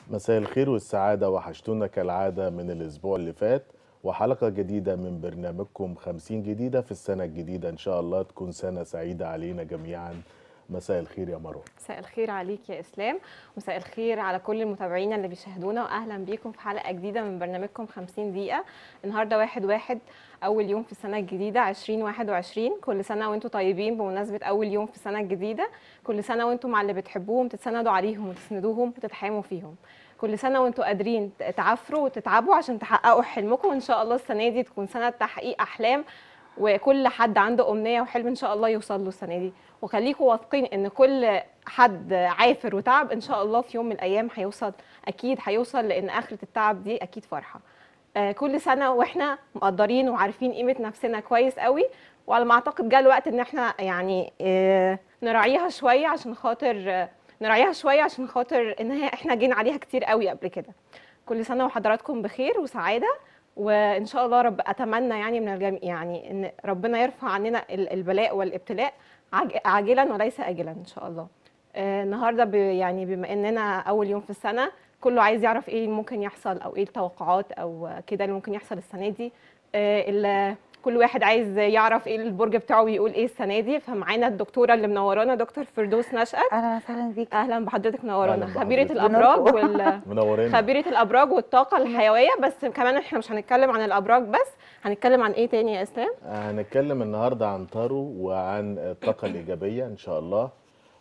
مساء الخير والسعادة وحشتونا كالعادة من الأسبوع اللي فات وحلقة جديدة من برنامجكم 50 جديدة في السنة الجديدة إن شاء الله تكون سنة سعيدة علينا جميعا مساء الخير يا مروة مساء الخير عليك يا اسلام مساء الخير على كل المتابعين اللي بيشاهدونا واهلا بيكم في حلقه جديده من برنامجكم 50 دقيقه النهارده واحد واحد اول يوم في السنه الجديده 2021 كل سنه وانتم طيبين بمناسبه اول يوم في السنه الجديده كل سنه وانتم مع اللي بتحبوهم تتسندوا عليهم وتسندوهم وتتحاموا فيهم كل سنه وانتم قادرين تعافروا وتتعبوا عشان تحققوا حلمكم وان شاء الله السنه دي تكون سنه تحقيق احلام وكل حد عنده امنيه وحلم ان شاء الله يوصل له السنه دي وخليكم واثقين ان كل حد عافر وتعب ان شاء الله في يوم من الايام هيوصل اكيد هيوصل لان اخره التعب دي اكيد فرحه آه، كل سنه واحنا مقدرين وعارفين قيمه نفسنا كويس قوي وعلى ما اعتقد جاء الوقت ان احنا يعني آه، نراعيها شويه عشان خاطر آه، نراعيها شويه عشان خاطر ان هي احنا جينا عليها كتير قوي قبل كده كل سنه وحضراتكم بخير وسعاده وان شاء الله رب اتمنى يعني من الجميع يعني ان ربنا يرفع عننا ال- البلاء والابتلاء عاج- عاجلا وليس اجلا ان شاء الله آه، النهارده ب- يعني بما اننا اول يوم في السنه كله عايز يعرف ايه ممكن يحصل او ايه التوقعات او كده اللي ممكن يحصل السنه دي آه، ال- كل واحد عايز يعرف ايه البرج بتاعه بيقول ايه السنه دي فمعانا الدكتوره اللي منورانا دكتور فردوس نشأت اهلا وسهلا بيك اهلا بحضرتك منورانا أهلاً خبيره بحضرتك. الابراج بنوركم. وال منورين خبيره الابراج والطاقه الحيويه بس كمان احنا مش هنتكلم عن الابراج بس هنتكلم عن ايه تاني يا اسلام هنتكلم النهاردة عن تارو وعن الطاقة الإيجابية إن شاء الله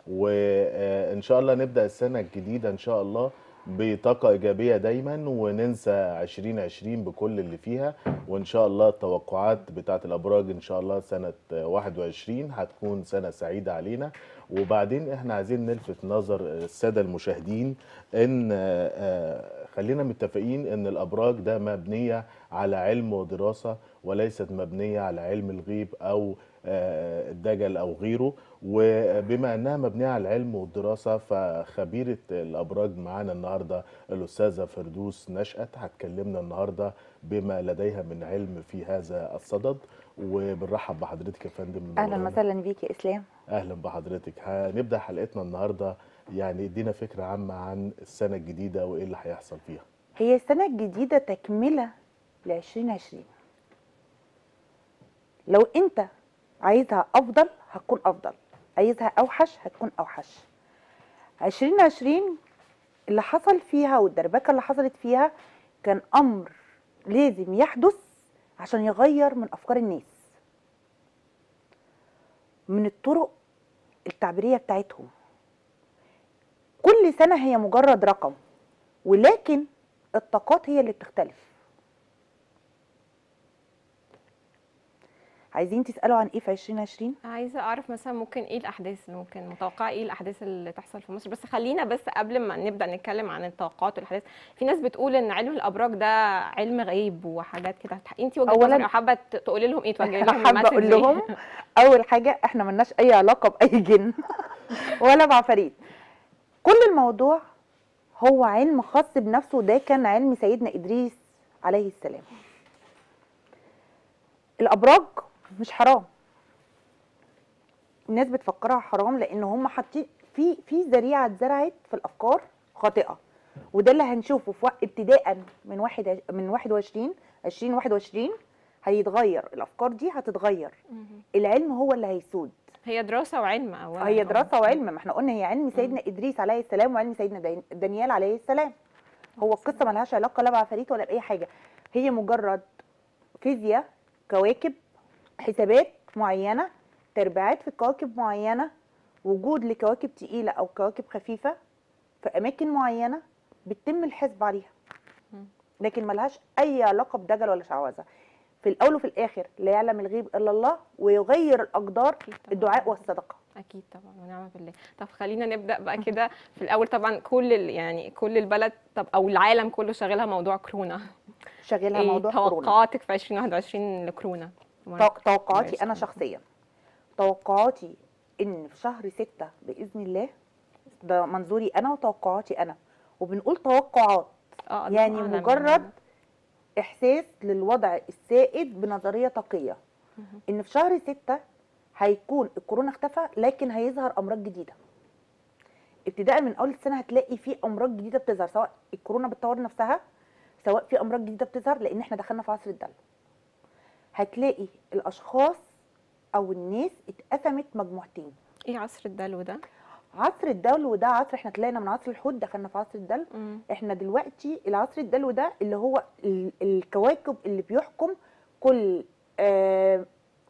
وإن شاء الله نبدأ السنة الجديدة إن شاء الله بطاقة إيجابية دايما وننسى 2020 بكل اللي فيها وإن شاء الله التوقعات بتاعت الأبراج إن شاء الله سنة 21 هتكون سنة سعيدة علينا وبعدين إحنا عايزين نلفت نظر السادة المشاهدين إن آه، آه، خلينا متفقين إن الأبراج ده مبنية على علم ودراسة وليست مبنية على علم الغيب أو آه، الدجل أو غيره وبما أنها مبنية على العلم والدراسة فخبيرة الأبراج معانا النهاردة الأستاذة فردوس نشأت هتكلمنا النهاردة بما لديها من علم في هذا الصدد وبنرحب بحضرتك يا فندم اهلا منورانا. وسهلا بيك يا اسلام اهلا بحضرتك هنبدا حلقتنا النهارده يعني ادينا فكره عامه عن السنه الجديده وايه اللي هيحصل فيها هي السنه الجديده تكمله ل 2020 لو انت عايزها افضل هتكون افضل عايزها اوحش هتكون اوحش 2020 اللي حصل فيها والدربكه اللي حصلت فيها كان امر لازم يحدث عشان يغير من افكار الناس من الطرق التعبيريه بتاعتهم كل سنه هي مجرد رقم ولكن الطاقات هي اللي بتختلف عايزين تسالوا عن ايه في 2020 عايزه اعرف مثلا ممكن ايه الاحداث اللي ممكن متوقعه ايه الاحداث اللي تحصل في مصر بس خلينا بس قبل ما نبدا نتكلم عن التوقعات والاحداث في ناس بتقول ان علم الابراج ده علم غيب وحاجات كده انت وجهه أولاً- نظرك أو حابه تقولي لهم ايه توجهي لهم حابه المسج اقول إيه؟ لهم اول حاجه احنا ملناش اي علاقه باي جن ولا بعفاريت كل الموضوع هو علم خاص بنفسه ده كان علم سيدنا ادريس عليه السلام الابراج مش حرام الناس بتفكرها حرام لان هم حاطين في في ذريعه اتزرعت في الافكار خاطئه وده اللي هنشوفه في وقت ابتداء من واحد من 21 2021 هيتغير الافكار دي هتتغير مهم. العلم هو اللي هيسود هي دراسه وعلم اولا هي آه. دراسه وعلم ما احنا قلنا هي علم سيدنا ادريس عليه السلام وعلم سيدنا دان- دانيال عليه السلام هو القصه ملهاش علاقه لا بعفاريت ولا باي حاجه هي مجرد فيزياء كواكب حسابات معينه تربيعات في كواكب معينه وجود لكواكب تقيله او كواكب خفيفه في اماكن معينه بتتم الحسب عليها مم. لكن ملهاش اي علاقه بدجل ولا شعوذه في الاول وفي الاخر لا يعلم الغيب الا الله ويغير الاقدار أكيد طبعاً. الدعاء والصدقه اكيد طبعا ونعم بالله طب خلينا نبدا بقى كده في الاول طبعا كل ال- يعني كل البلد طب او العالم كله شاغلها موضوع كورونا شغلها ايه موضوع كورونا توقعاتك في 2021 لكورونا تو- توقعاتي ماشي. انا شخصيا توقعاتي ان في شهر ستة باذن الله ده منظوري انا وتوقعاتي انا وبنقول توقعات اه الله يعني أعلم مجرد احساس للوضع السائد بنظريه طاقيه مهم. ان في شهر ستة هيكون الكورونا اختفى لكن هيظهر امراض جديده ابتداء من اول السنه هتلاقي في امراض جديده بتظهر سواء الكورونا بتطور نفسها سواء في امراض جديده بتظهر لان احنا دخلنا في عصر الدلو هتلاقي الاشخاص او الناس اتقسمت مجموعتين ايه عصر الدلو ده عصر الدلو ده عصر احنا طلعنا من عصر الحوت دخلنا في عصر الدلو مم. احنا دلوقتي العصر الدلو ده اللي هو ال- الكواكب اللي بيحكم كل آه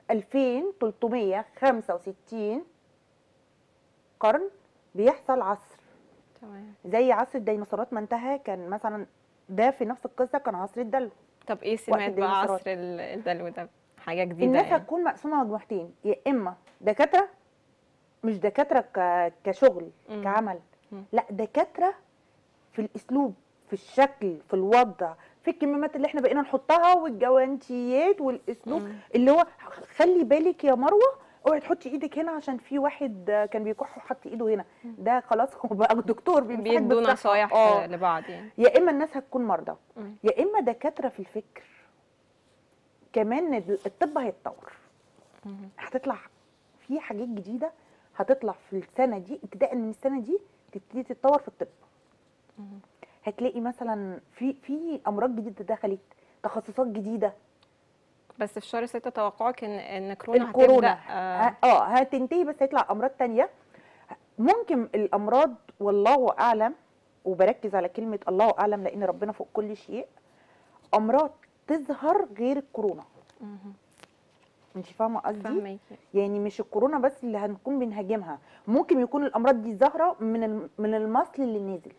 2365 قرن بيحصل عصر تمام زي عصر الديناصورات ما انتهى كان مثلا ده في نفس القصه كان عصر الدلو طب ايه سمات بقى الديناصورات. عصر ال- الدلو ده حاجه جديده الناس يعني هتكون مقسومه مجموعتين يا اما دكاتره مش دكاتره ك... كشغل مم. كعمل مم. لا دكاتره في الاسلوب في الشكل في الوضع في الكمامات اللي احنا بقينا نحطها والجوانتيات والاسلوب مم. اللي هو خلي بالك يا مروه اوعي تحطي ايدك هنا عشان في واحد كان بيكح وحط ايده هنا ده خلاص هو بقى دكتور بيمسحك بيدوا بالصحة. نصايح اه لبعض يعني يا اما الناس هتكون مرضى مم. يا اما دكاتره في الفكر كمان الطب هيتطور مم. هتطلع في حاجات جديده هتطلع في السنه دي ابتداء من السنه دي تبتدي تتطور في الطب مم. هتلاقي مثلا في في امراض جديده دخلت تخصصات جديده بس في شهر ستة توقعك ان ان كورونا الكورونا هتبدا آه ه- اه هتنتهي بس هيطلع امراض تانية ممكن الامراض والله اعلم وبركز على كلمه الله اعلم لان ربنا فوق كل شيء امراض تظهر غير الكورونا مم. انت فاهمه قصدي فاهماكي يعني مش الكورونا بس اللي هنكون بنهاجمها ممكن يكون الامراض دي ظاهره من الم- من المصل اللي نازل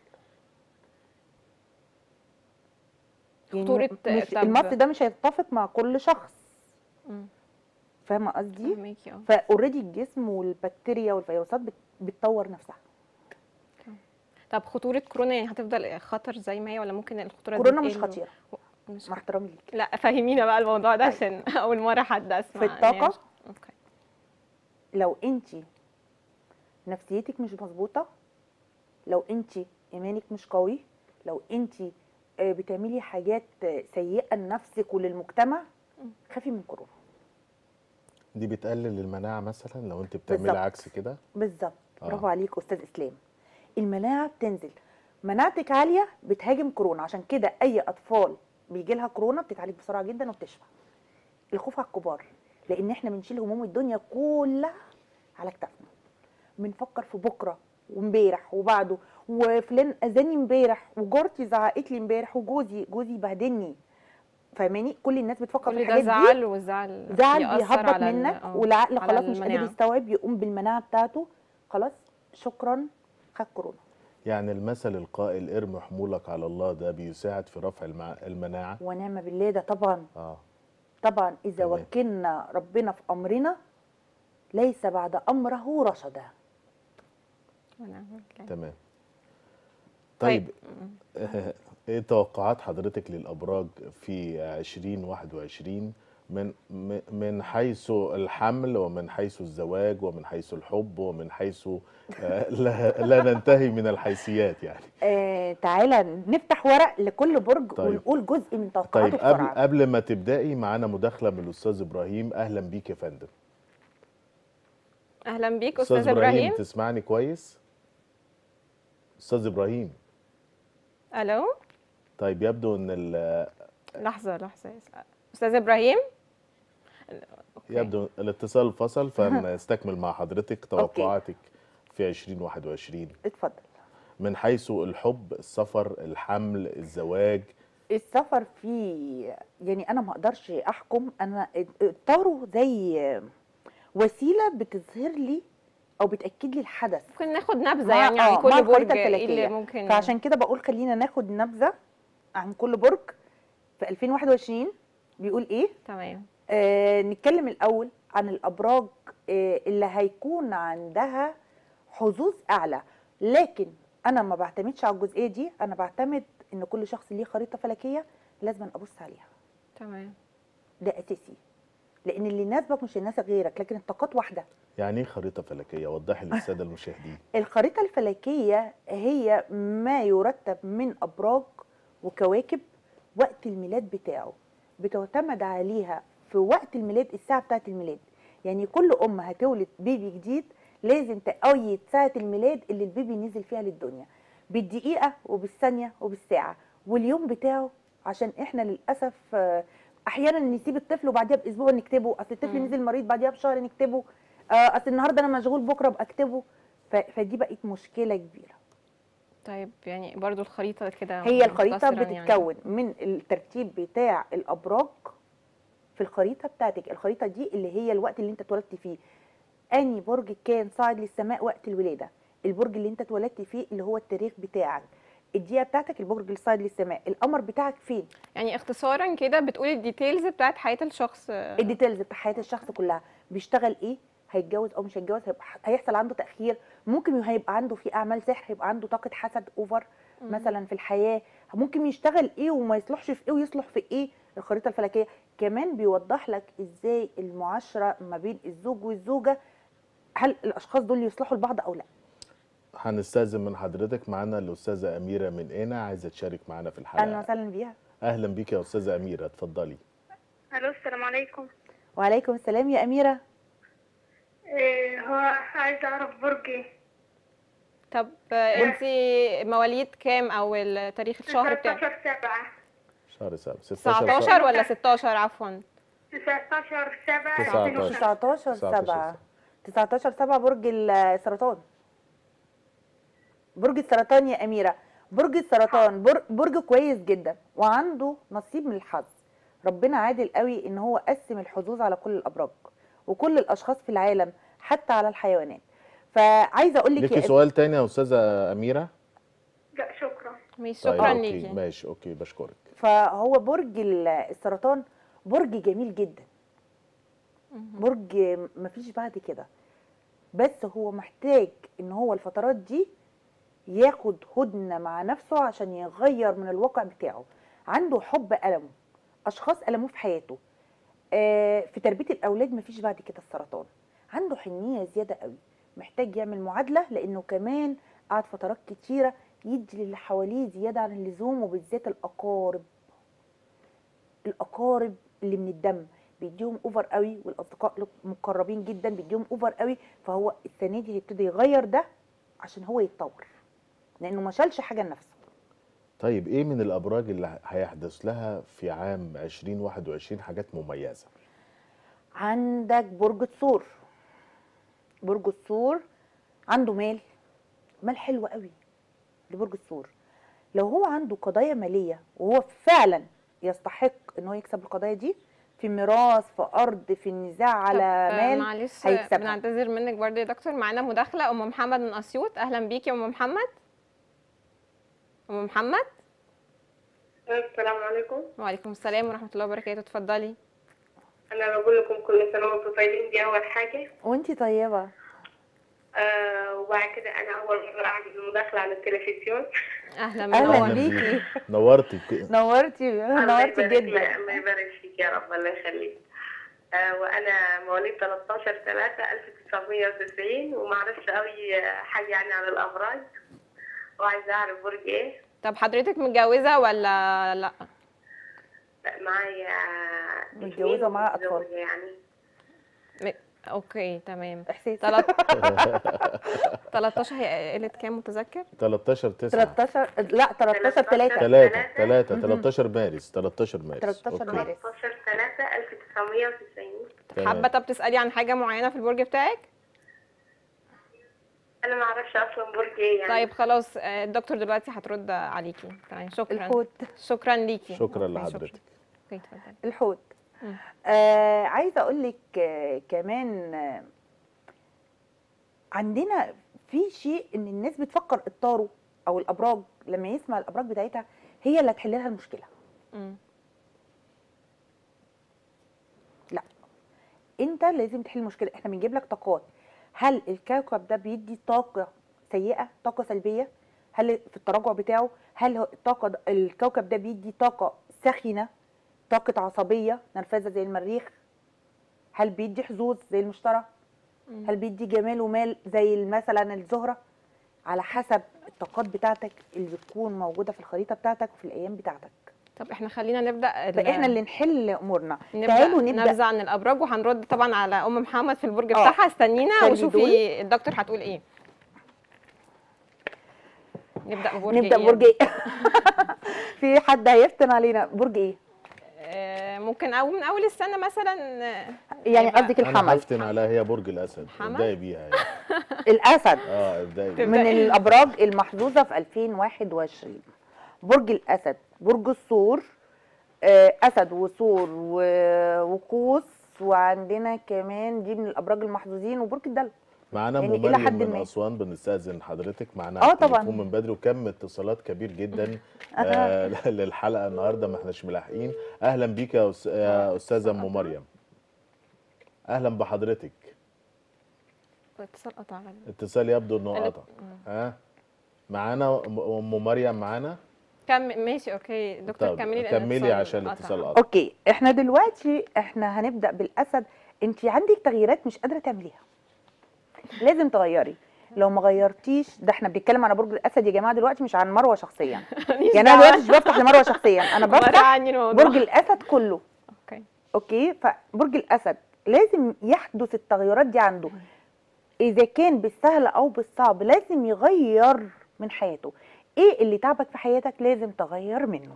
يعني خطورة مش طب- المصل ده مش هيتفق مع كل شخص مم. فاهمه قصدي فاهماكي اه فاوريدي الجسم والبكتيريا والفيروسات بت- بتطور نفسها طب خطورة كورونا يعني هتفضل خطر زي ما هي ولا ممكن الخطورة دي كورونا مش تقل؟ خطيره مش مع احترامي ليك لا فهمينا بقى الموضوع ده عشان اول مرة حد اسمع في إن هي الطاقة؟ مش- اوكي لو انت نفسيتك مش مظبوطه لو انت ايمانك مش قوي لو انت آه، بتعملي حاجات آه، سيئه لنفسك وللمجتمع خافي من كورونا دي بتقلل المناعه مثلا لو انت بتعملي بالظبط. عكس كده بالظبط آه. برافو عليك استاذ اسلام المناعه بتنزل مناعتك عاليه بتهاجم كورونا عشان كده اي اطفال بيجي لها كورونا بتتعالج بسرعه جدا وبتشفى الخوف على الكبار لان احنا بنشيل هموم الدنيا كلها على كتافنا بنفكر في بكره وامبارح وبعده وفلان اذاني امبارح وجارتي زعقت لي امبارح وجوزي جوزي بهدلني فاهماني كل الناس بتفكر في كل ده الحاجات دي زعل والزعل زعل يأثر بيهبط على ال- منك آه، والعقل على خلاص مش قادر المناعة. يستوعب يقوم بالمناعه بتاعته خلاص شكرا خد كورونا يعني المثل القائل ارمي حمولك على الله ده بيساعد في رفع المع... المناعه ونعم بالله ده طبعا اه طبعا اذا تمام. وكلنا ربنا في امرنا ليس بعد امره رشدا ونعم بالله. تمام طيب. طيب ايه توقعات حضرتك للابراج في 2021 من م- من حيث الحمل ومن حيث الزواج ومن حيث الحب ومن حيث آه، لا, لا ننتهي من الحيثيات يعني آه تعالى نفتح ورق لكل برج طيب. ونقول جزء من توقعاته طيب قبل بسرعه قبل ما تبدأي معانا مداخلة من الأستاذ إبراهيم أهلا بيك يا فندم اهلا بيك استاذ ابراهيم تسمعني كويس أستاذ إبراهيم الو طيب يبدو إن ال- لحظه لحظه استاذ ابراهيم أوكي. يبدو الاتصال فصل فنستكمل مع حضرتك توقعاتك في 2021 اتفضل من حيث الحب السفر الحمل الزواج السفر فيه يعني انا ما اقدرش احكم انا الطارو زي وسيله بتظهر لي او بتاكد لي الحدث ممكن ناخد نبذه مع- يعني عن آه، كل مع برج الخريطة ايه اللي الفلكية. ممكن فعشان كده بقول خلينا ناخد نبذه عن كل برج في 2021 بيقول ايه تمام آه نتكلم الاول عن الابراج آه اللي هيكون عندها حظوظ اعلى لكن انا ما بعتمدش على الجزئيه دي انا بعتمد ان كل شخص ليه خريطه فلكيه لازم ابص عليها تمام ده اساسي لان اللي يناسبك مش يناسب غيرك لكن الطاقات واحده يعني إيه خريطة فلكية وضحي للسادة المشاهدين الخريطة الفلكية هي ما يرتب من أبراج وكواكب وقت الميلاد بتاعه بتعتمد عليها في وقت الميلاد الساعة بتاعة الميلاد يعني كل أم هتولد بيبي جديد لازم تقيد ساعه الميلاد اللي البيبي نزل فيها للدنيا بالدقيقه وبالثانيه وبالساعه واليوم بتاعه عشان احنا للاسف آه، احيانا نسيب الطفل وبعديها باسبوع نكتبه اصل الطفل مم. نزل مريض بعديها بشهر نكتبه آه، اصل النهارده انا مشغول بكره ابقى اكتبه ف- فدي بقت مشكله كبيره طيب يعني برضو الخريطه كده هي الخريطه مختصراً يعني. بتتكون من الترتيب بتاع الابراج في الخريطه بتاعتك الخريطه دي اللي هي الوقت اللي انت اتولدت فيه اني برج كان صاعد للسماء وقت الولاده البرج اللي انت اتولدت فيه اللي هو التاريخ بتاعك الدقيقه بتاعتك البرج اللي صاعد للسماء القمر بتاعك فين يعني اختصارا كده بتقولي الديتيلز بتاعت حياه الشخص الديتيلز بتاع حياه الشخص كلها بيشتغل ايه هيتجوز او مش هيتجوز هيبقى هيحصل عنده تاخير ممكن هيبقى عنده في اعمال سحر هيبقى عنده طاقه حسد اوفر مم. مثلا في الحياه ممكن يشتغل ايه وما يصلحش في ايه ويصلح في ايه الخريطه الفلكيه كمان بيوضح لك ازاي المعاشره ما بين الزوج والزوجه هل الاشخاص دول يصلحوا لبعض او لا هنستاذن من حضرتك معانا الاستاذه اميره من هنا عايزه تشارك معانا في الحلقه اهلا وسهلا بيها اهلا بيك يا استاذه اميره اتفضلي الو السلام عليكم وعليكم السلام يا اميره إيه هو عايزة أعرف برجي طب انت مواليد كام او تاريخ الشهر بتاعك 19 سبعة شهر سبعة 16 19 ولا 16 عفوا 19 سبعة 19. 19 7 19 7 برج السرطان برج السرطان يا أميرة برج السرطان بر- برج كويس جدا وعنده نصيب من الحظ ربنا عادل قوي ان هو قسم الحظوظ على كل الابراج وكل الاشخاص في العالم حتى على الحيوانات فعايزه اقول لك ليكي يا سؤال تاني يا استاذه اميره لا شكرا ماشي طيب شكرا اوكي ليكي ماشي اوكي بشكرك فهو برج ال- السرطان برج جميل جدا مهم. برج مفيش بعد كده بس هو محتاج ان هو الفترات دي ياخد هدنه مع نفسه عشان يغير من الواقع بتاعه عنده حب ألمه اشخاص ألموه في حياته آه، في تربيه الاولاد مفيش بعد كده السرطان عنده حنيه زياده قوي محتاج يعمل معادله لانه كمان قعد فترات كتيره يدي للي حواليه زياده عن اللزوم وبالذات الاقارب الاقارب اللي من الدم بيديهم اوفر قوي والاصدقاء المقربين جدا بيديهم اوفر قوي فهو السنه دي هيبتدي يغير ده عشان هو يتطور لانه ما شالش حاجه لنفسه طيب ايه من الابراج اللي هيحدث لها في عام 2021 حاجات مميزه عندك برج الثور برج الثور عنده مال مال حلو قوي لبرج الثور لو هو عنده قضايا ماليه وهو فعلا يستحق ان هو يكسب القضايا دي في ميراث في ارض في نزاع على طب مال معلش هيكسبها. بنعتذر منك برضه يا دكتور معانا مداخله ام محمد من اسيوط اهلا بيكي يا ام محمد ام محمد السلام عليكم وعليكم السلام ورحمه الله وبركاته اتفضلي أنا بقول لكم كل سنة وأنتم طيبين دي أول حاجة وانتي طيبه آه وبعد كده أنا أول مرة أعمل مداخلة على التلفزيون اهلا أهلاً منور بيكي. نورتي نورتي الله نورتي يبارك جدا لك- الله يبارك فيك يا رب الله يخليك آه وأنا مواليد 13 3 1990 وما أعرفش قوي حاجة يعني عن الأبراج وعايزة أعرف برج إيه طب حضرتك متجوزه ولا لا لا، معايا متجوزة اتنين ومعاها أطفال. ومتزوجة يعني اوكي تمام احساس تلات- 13 هي قله كام متذكر 13 9 13 لا 13 3 3 3 مهم. 13 مارس 13 مارس 13 أوكي. مارس. 13 3 1990 تمام. حابه طب تسالي عن حاجه معينه في البرج بتاعك انا ما اعرفش اصلا برج ايه يعني طيب خلاص آه، الدكتور دلوقتي هترد عليكي تمام شكرا الحوت شكرا ليكي شكرا أوكي، لحضرتك اوكي اتفضلي الحوت مم. آه عايزه اقول لك آه كمان آه عندنا في شيء ان الناس بتفكر الطارو او الابراج لما يسمع الابراج بتاعتها هي اللي هتحل لها المشكله مم. انت لازم تحل المشكله احنا بنجيب لك طاقات هل الكوكب ده بيدي طاقه سيئه طاقه سلبيه هل في التراجع بتاعه هل هو الطاقه ده- الكوكب ده بيدي طاقه سخنه طاقه عصبيه نرفزه زي المريخ هل بيدي حظوظ زي المشتري مم. هل بيدي جمال ومال زي مثلا الزهره على حسب الطاقات بتاعتك اللي بتكون موجوده في الخريطه بتاعتك وفي الايام بتاعتك طب احنا خلينا نبدا ال- فاحنا اللي نحل امورنا نبدا تعالوا نبدا نبذه عن الابراج وهنرد طبعا على ام محمد في البرج آه. بتاعها استنينا خلي وشوفي دول. الدكتور هتقول ايه نبدا ببرج نبدا إيه؟ برج ايه في حد هيفتن علينا برج ايه آه، ممكن او من اول السنه مثلا آه، يعني يبقى- قصدك انا الحمل هفتن عليها هي برج الاسد حمل؟ ابدأي بيها يعني. الاسد اه ابدأي بيها. تبدأ من إيه؟ الابراج المحظوظه في 2021 برج الاسد برج الثور آه، اسد وثور و- وقوس وعندنا كمان دي من الابراج المحظوظين وبرج الدلو معانا يعني ام إلى مريم حد من ما. اسوان بنستاذن حضرتك معانا آه على طبعاً. التليفون من بدري وكم اتصالات كبير جدا آه للحلقه النهارده ما احناش ملاحقين اهلا بيك يا أس- يا استاذه ام مريم اهلا بحضرتك اتصال قطع غالبا. اتصال يبدو انه قالت- قطع ها معانا ام أم مريم معانا كم ماشي اوكي دكتور طب كملي لأن كملي الاتصال عشان قطع. الاتصال قطع اوكي احنا دلوقتي احنا هنبدا بالاسد انت عندك تغييرات مش قادره تعمليها لازم تغيري لو ما غيرتيش ده احنا بنتكلم على برج الاسد يا جماعه دلوقتي مش عن مروه شخصيا ماليش يعني انا دعوة. دلوقتي مش بفتح لمروه شخصيا انا بره بفتح عني الموضوع برج الاسد كله اوكي اوكي فبرج الاسد لازم يحدث التغيرات دي عنده اذا كان بالسهل او بالصعب لازم يغير من حياته ايه اللي تعبك في حياتك لازم تغير منه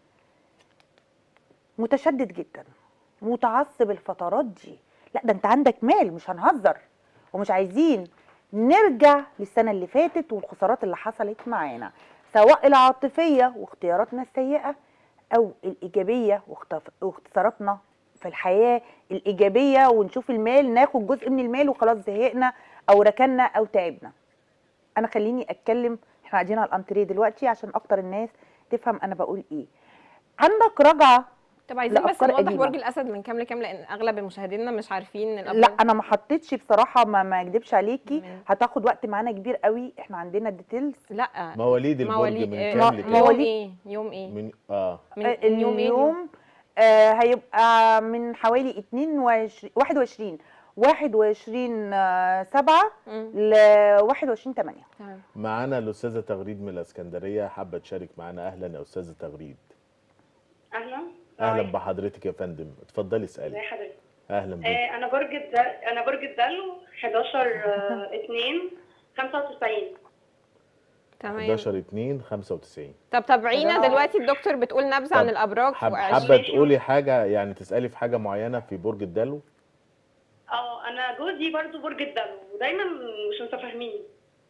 متشدد جدا متعصب الفترات دي لا ده انت عندك مال مش هنهزر ومش عايزين نرجع للسنه اللي فاتت والخسارات اللي حصلت معانا سواء العاطفيه واختياراتنا السيئه او الايجابيه واختف- واختصاراتنا في الحياه الايجابيه ونشوف المال ناخد جزء من المال وخلاص زهقنا او ركنا او تعبنا انا خليني اتكلم احنا قاعدين على الانتريه دلوقتي عشان اكتر الناس تفهم انا بقول ايه عندك رجعه طب عايزين بس لأفكار نوضح قديمة. برج الاسد من كام لكام لان اغلب مشاهدينا مش عارفين الابراج لا انا ما حطيتش بصراحه ما ما اكدبش عليكي تمام. هتاخد وقت معانا كبير قوي احنا عندنا الديتيلز لا مواليد البرج مواليد من آه، كام ما- لكام يوم مواليد- ايه يوم ايه من اه من من يوم ايه اليوم؟ اليوم آه هيبقى من حوالي 22 21 21 آه 7 مم. ل 21 8 تمام معانا الاستاذه تغريد من الاسكندريه حابه تشارك معانا اهلا يا استاذه تغريد اهلا اهلا هاي. بحضرتك يا فندم اتفضلي ازي اسالي حضرتك اهلا بيك آه انا برج الدلو انا برج الدلو 11 آه، 2 95 تمام 11 2 95 طب تابعينا تمام. دلوقتي الدكتور بتقول نبذه عن طب الابراج حب في حابه 20 تقولي حاجه يعني تسالي في حاجه معينه في برج الدلو اه انا جوزي برضو برج الدلو ودايما مش متفاهمين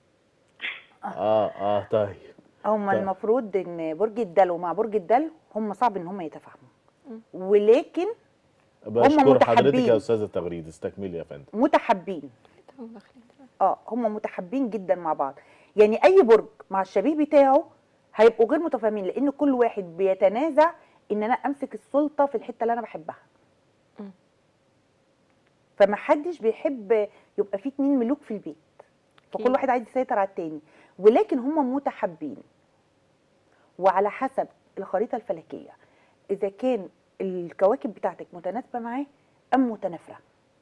اه اه طيب هم طيب. المفروض ان برج الدلو مع برج الدلو هم صعب ان هم يتفاهموا ولكن بشكر حضرتك متحابين. يا استاذه تغريد استكملي يا فندم متحابين اه هم متحابين جدا مع بعض يعني اي برج مع الشبيه بتاعه هيبقوا غير متفاهمين لان كل واحد بيتنازع ان انا امسك السلطه في الحته اللي انا بحبها مم. فما حدش بيحب يبقى في اتنين ملوك في البيت فكل أكيد. واحد عايز يسيطر على التاني ولكن هم متحابين وعلى حسب الخريطه الفلكيه اذا كان الكواكب بتاعتك متناسبه معاه ام متنافره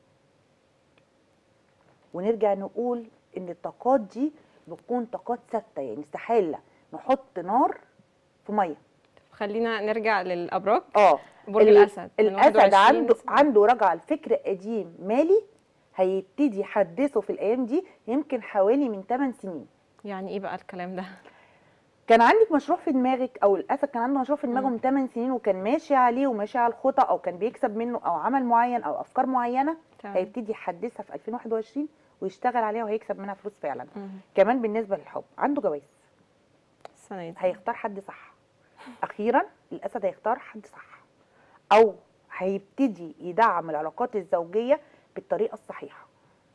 ونرجع نقول ان الطاقات دي بتكون طاقات ثابته يعني استحاله نحط نار في ميه خلينا نرجع للابراج اه برج ال- الاسد من الاسد 21 عنده سنة. عنده رجعه لفكر قديم مالي هيبتدي يحدثه في الايام دي يمكن حوالي من 8 سنين يعني ايه بقى الكلام ده كان عندك مشروع في دماغك او الاسد كان عنده مشروع في دماغه مم. من 8 سنين وكان ماشي عليه وماشي على الخطى او كان بيكسب منه او عمل معين او افكار معينه تمام هيبتدي يحدثها في 2021 ويشتغل عليها وهيكسب منها فلوس فعلا مم. كمان بالنسبه للحب عنده جواز السنه دي هيختار حد صح اخيرا الاسد هيختار حد صح او هيبتدي يدعم العلاقات الزوجيه بالطريقه الصحيحه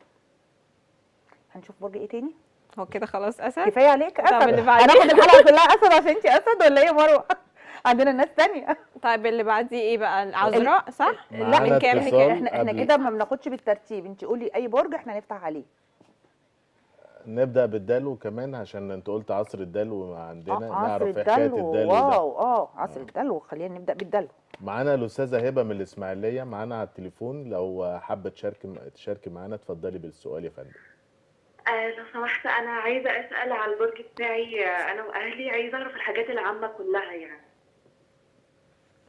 هنشوف برج ايه تاني هو كده خلاص اسد كفايه عليك طب اسد اللي بعديه؟ هناخد الحلقه كلها اسد عشان انت اسد ولا ايه يا مروه عندنا ناس تانية طيب اللي بعديه ايه بقى العذراء صح معانا من كام اتصال. لكام احنا احنا قبل- كده ما بناخدش بالترتيب انت قولي اي برج احنا نفتح عليه نبدا بالدلو كمان عشان انت قلت عصر الدلو عندنا آه، عصر نعرف حكايه الدلو الدلو ده واو اه عصر الدلو خلينا نبدا بالدلو معانا الاستاذه هبه من الاسماعيليه معانا على التليفون لو حابه تشاركي تشاركي معانا اتفضلي بالسؤال يا فندم آه لو سمحت انا عايزه اسال على البرج بتاعي آه، انا واهلي عايزه اعرف الحاجات العامه كلها يعني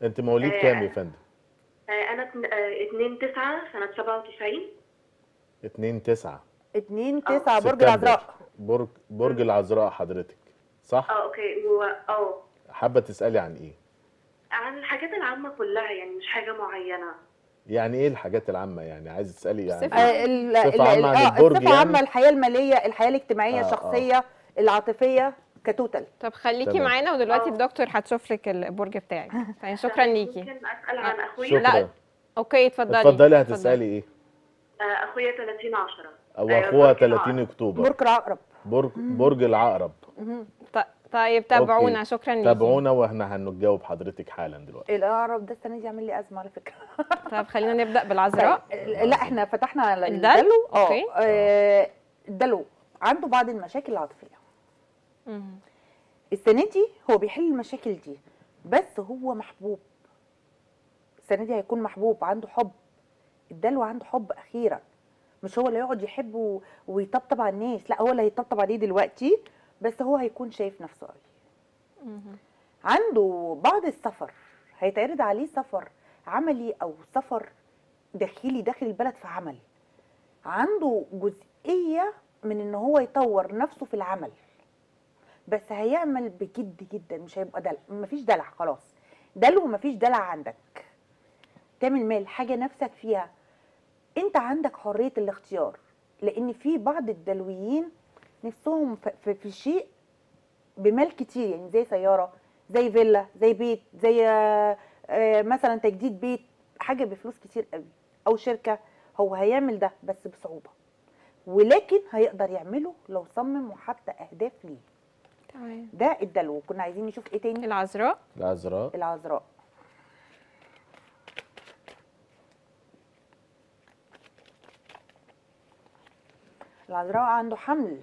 انت مواليد آه. كام يا فندم آه، انا 2 9 سنه 97 2 9 2 آه. 9 برج سبتمبر. العذراء برج برج العذراء حضرتك صح اه اوكي هو اه حابه تسالي عن ايه عن الحاجات العامه كلها يعني مش حاجه معينه يعني ايه الحاجات العامه يعني عايز تسالي يعني صفة. آه، ال- صفة ال- عامة عن آه، البرج الصفه عامه يعني؟ الحياه الماليه الحياه الاجتماعيه آه، آه. الشخصيه العاطفيه كتوتال طب خليكي تمام. معانا ودلوقتي آه. الدكتور هتشوف لك البرج بتاعك طيب شكرا ليكي ممكن اسال عن اخويا شكرا لا، اوكي اتفضلي اتفضلي هتسالي ايه آه، اخويا 30 10 او أيوة، اخوها برج 30 العقرب. اكتوبر برج العقرب برج برج العقرب مهم. ط- طيب تابعونا أوكي. شكرا ليكي تابعونا واحنا هنجاوب حضرتك حالا دلوقتي العقرب ده السنه دي عامل لي ازمه على فكره طب خلينا نبدا بالعذراء طيب، لا احنا فتحنا على الدلو؟ الدلو أوكي. اه آه، الدلو عنده بعض المشاكل العاطفيه مم. السنه دي هو بيحل المشاكل دي بس هو محبوب السنه دي هيكون محبوب عنده حب الدلو عنده حب اخيرا مش هو اللي يقعد يحب و- ويطبطب على الناس لا هو اللي هيطبطب عليه دلوقتي بس هو هيكون شايف نفسه قوي مم. عنده بعض السفر هيتعرض عليه سفر عملي او سفر داخلي داخل البلد في عمل عنده جزئيه من ان هو يطور نفسه في العمل بس هيعمل بجد جدا مش هيبقى دلع مفيش دلع خلاص دلو مفيش دلع عندك تعمل مال حاجه نفسك فيها انت عندك حريه الاختيار لان في بعض الدلويين نفسهم في- في, في شيء بمال كتير يعني زي سياره زي فيلا زي بيت زي آه، آه، مثلا تجديد بيت حاجه بفلوس كتير قوي او شركه هو هيعمل ده بس بصعوبه ولكن هيقدر يعمله لو صمم وحط اهداف ليه تمام ده الدلو كنا عايزين نشوف ايه تاني العذراء العذراء العذراء العذراء عنده حمل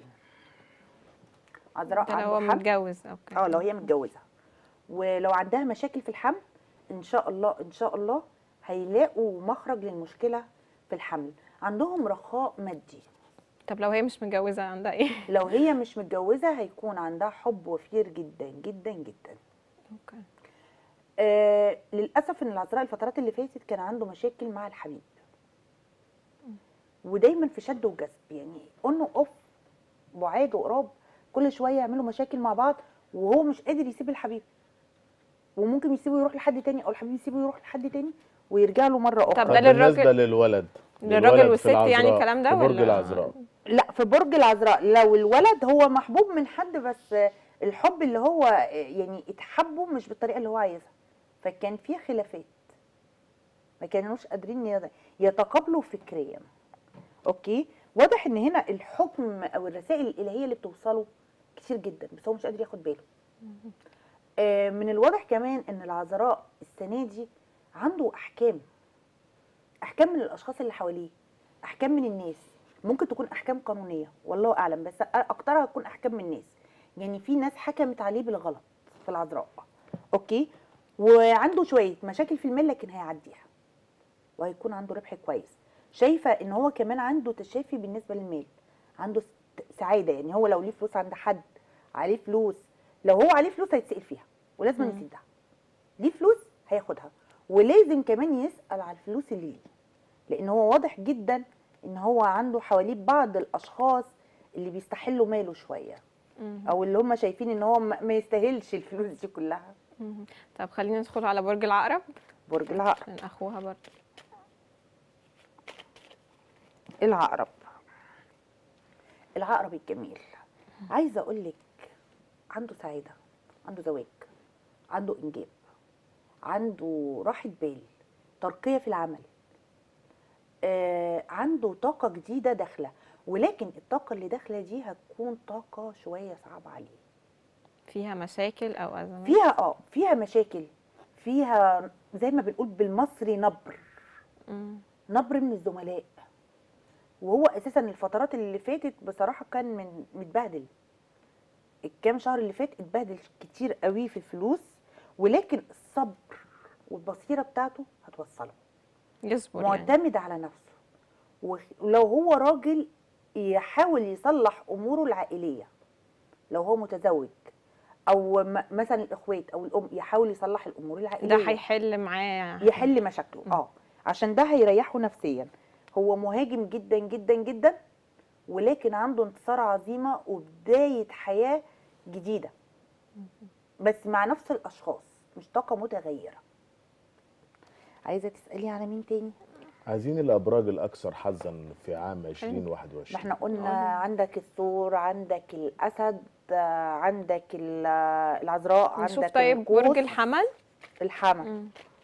عذراء ده لو عنده هو حمل متجوز اوكي اه لو هي متجوزه ولو عندها مشاكل في الحمل ان شاء الله ان شاء الله هيلاقوا مخرج للمشكله في الحمل عندهم رخاء مادي طب لو هي مش متجوزه عندها ايه لو هي مش متجوزه هيكون عندها حب وفير جدا جدا جدا اوكي آه للاسف ان العذراء الفترات اللي فاتت كان عنده مشاكل مع الحبيب ودايما في شد وجذب يعني اون اوف بعاد وقراب كل شويه يعملوا مشاكل مع بعض وهو مش قادر يسيب الحبيب وممكن يسيبه يروح لحد تاني او الحبيب يسيبه يروح لحد تاني ويرجع له مره اخرى طب طب ده للراجل- بالنسبه للولد للراجل للولد في والست يعني العذراء، الكلام ده في برج ولا- العذراء لا في برج العذراء لو الولد هو محبوب من حد بس الحب اللي هو يعني اتحبه مش بالطريقه اللي هو عايزها فكان في خلافات ما كانوش قادرين يت- يتقابلوا فكريا اوكي واضح ان هنا الحكم او الرسائل الالهيه اللي بتوصله كتير جدا بس هو مش قادر ياخد باله آه، من الواضح كمان ان العذراء السنه دي عنده احكام احكام من الاشخاص اللي حواليه احكام من الناس ممكن تكون احكام قانونيه والله اعلم بس اكترها تكون احكام من الناس يعني في ناس حكمت عليه بالغلط في العذراء اوكي وعنده شويه مشاكل في المال لكن هيعديها وهيكون عنده ربح كويس شايفه ان هو كمان عنده تشافي بالنسبه للمال عنده س- سعاده يعني هو لو ليه فلوس عند حد عليه فلوس لو هو عليه فلوس هيتسال فيها ولازم مم. يسدها ليه فلوس هياخدها ولازم كمان يسال على الفلوس اللي ليه لان هو واضح جدا ان هو عنده حواليه بعض الاشخاص اللي بيستحلوا ماله شويه مم. او اللي هم شايفين ان هو ما ما يستاهلش الفلوس دي كلها مم. طب خلينا ندخل على برج العقرب برج العقرب عشان اخوها برضه العقرب العقرب الجميل عايزه اقول لك عنده سعاده عنده زواج عنده انجاب عنده راحه بال ترقيه في العمل آه عنده طاقه جديده داخله ولكن الطاقه اللي داخله دي هتكون طاقه شويه صعبه عليه فيها مشاكل او ازمات فيها اه فيها مشاكل فيها زي ما بنقول بالمصري نبر مم. نبر من الزملاء وهو اساسا الفترات اللي فاتت بصراحه كان من متبهدل الكام شهر اللي فات اتبهدل كتير قوي في الفلوس ولكن الصبر والبصيره بتاعته هتوصله يصبر يعني معتمد على نفسه وخ- ولو هو راجل يحاول يصلح اموره العائليه لو هو متزوج او م- مثلا الاخوات او الام يحاول يصلح الامور العائليه ده هيحل معاه يحل مشاكله اه عشان ده هيريحه نفسيا هو مهاجم جدا جدا جدا ولكن عنده انتصار عظيمه وبدايه حياه جديده بس مع نفس الاشخاص مش طاقه متغيره عايزه تسالي على مين تاني عايزين الابراج الاكثر حظا في عام ما 2021 احنا قلنا آه. عندك الثور عندك الاسد آه، عندك ال- آه، العذراء نشوف عندك طيب القوس، برج الحمل الحمل مم.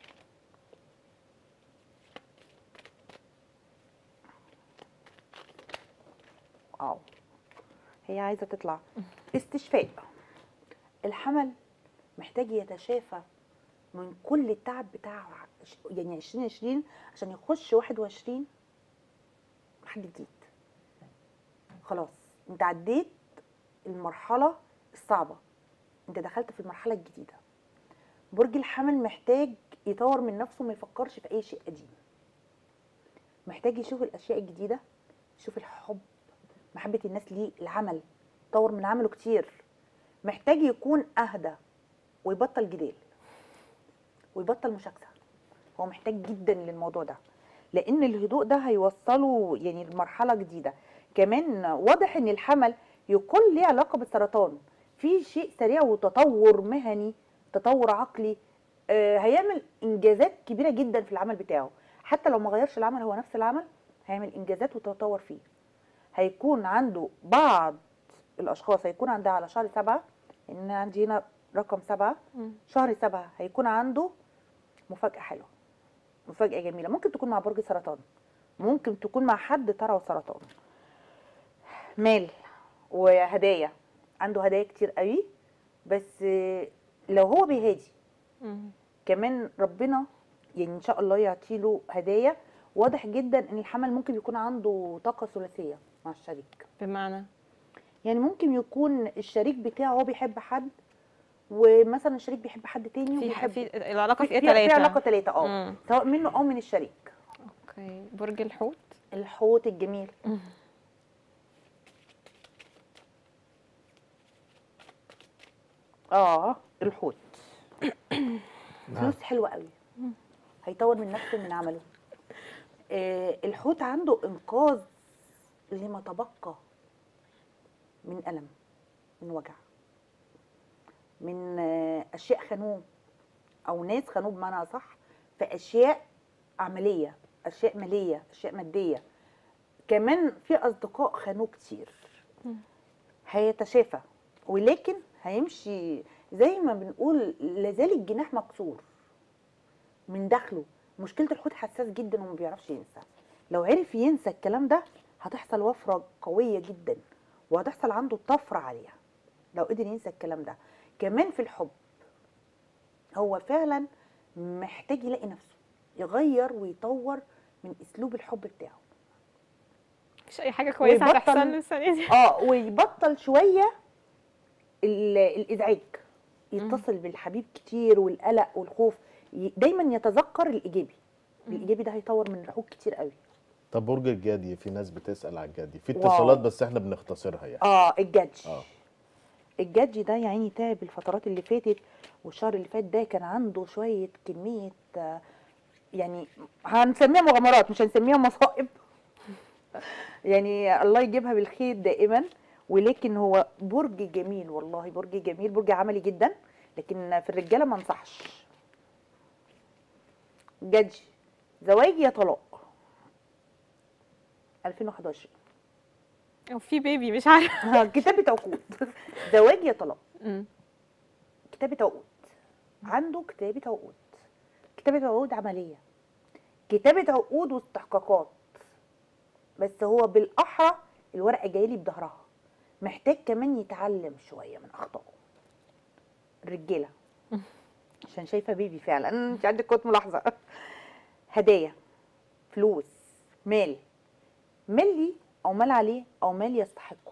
اه هي عايزه تطلع استشفاء الحمل محتاج يتشافى من كل التعب بتاعه عش- يعني 2020 عشان يخش 21 حد جديد خلاص انت عديت المرحله الصعبه انت دخلت في المرحله الجديده برج الحمل محتاج يطور من نفسه ما يفكرش في اي شيء قديم محتاج يشوف الاشياء الجديده يشوف الحب محبه الناس ليه العمل يطور من عمله كتير محتاج يكون اهدى ويبطل جدال ويبطل مشاكسه هو محتاج جدا للموضوع ده لان الهدوء ده هيوصله يعني لمرحله جديده كمان واضح ان الحمل يكون ليه علاقه بالسرطان في شيء سريع وتطور مهني تطور عقلي آه، هيعمل انجازات كبيره جدا في العمل بتاعه حتى لو ما غيرش العمل هو نفس العمل هيعمل انجازات وتطور فيه هيكون عنده بعض الاشخاص هيكون عندها على شهر سبعة ان عندي هنا رقم سبعة مم. شهر سبعة هيكون عنده مفاجأة حلوة مفاجأة جميلة ممكن تكون مع برج سرطان ممكن تكون مع حد ترى سرطان مال وهدايا عنده هدايا كتير قوي بس آه، لو هو بيهادي مم. كمان ربنا يعني ان شاء الله يعطيله هدايا واضح جدا ان الحمل ممكن يكون عنده طاقه ثلاثيه مع الشريك بمعنى يعني ممكن يكون الشريك بتاعه هو بيحب حد ومثلا الشريك بيحب حد تاني في وبيحب في العلاقه في ايه في, في ثلاثه علاقه ثلاثه اه مم. سواء منه او من الشريك اوكي برج الحوت الحوت الجميل مم. اه الحوت نعم. فلوس حلوه قوي هيطور من نفسه من عمله آه الحوت عنده انقاذ لما تبقى من الم من وجع من آه اشياء خانوه او ناس خانوه بمعنى اصح في اشياء عمليه اشياء ماليه اشياء ماديه كمان في اصدقاء خانوه كتير هيتشافى ولكن هيمشي زي ما بنقول لازال الجناح مكسور من داخله مشكله الحوت حساس جدا وما بيعرفش ينسى لو عرف ينسى الكلام ده هتحصل وفره قويه جدا وهتحصل عنده طفره عاليه لو قدر ينسى الكلام ده كمان في الحب هو فعلا محتاج يلاقي نفسه يغير ويطور من اسلوب الحب بتاعه مفيش اي حاجه كويسه ويبطل- هتحصل له السنه دي اه ويبطل شويه ال- الازعاج يتصل بالحبيب كتير والقلق والخوف ي- دايما يتذكر الايجابي الايجابي ده هيطور من الحوت كتير قوي طب برج الجدي في ناس بتسأل على الجدي في واو. اتصالات بس احنا بنختصرها يعني اه الجدج اه الجدج ده يا عيني تعب الفترات اللي فاتت والشهر اللي فات ده كان عنده شويه كميه آه، يعني هنسميها مغامرات مش هنسميها مصائب يعني الله يجيبها بالخير دائما ولكن هو برج جميل والله برج جميل برج عملي جدا لكن في الرجاله ما انصحش جدج زواج يا طلاق 2011 او في بيبي مش عارفه كتابة عقود زواج يا طلاق مم. كتابة عقود عنده كتابة عقود كتابة عقود عملية كتابة عقود واستحقاقات بس هو بالأحرى الورقة جاية لي بظهرها محتاج كمان يتعلم شوية من أخطائه الرجالة عشان شايفة بيبي فعلا انت عندك كنت ملاحظة هدايا فلوس مال مال لي أو مال عليه أو مال يستحقه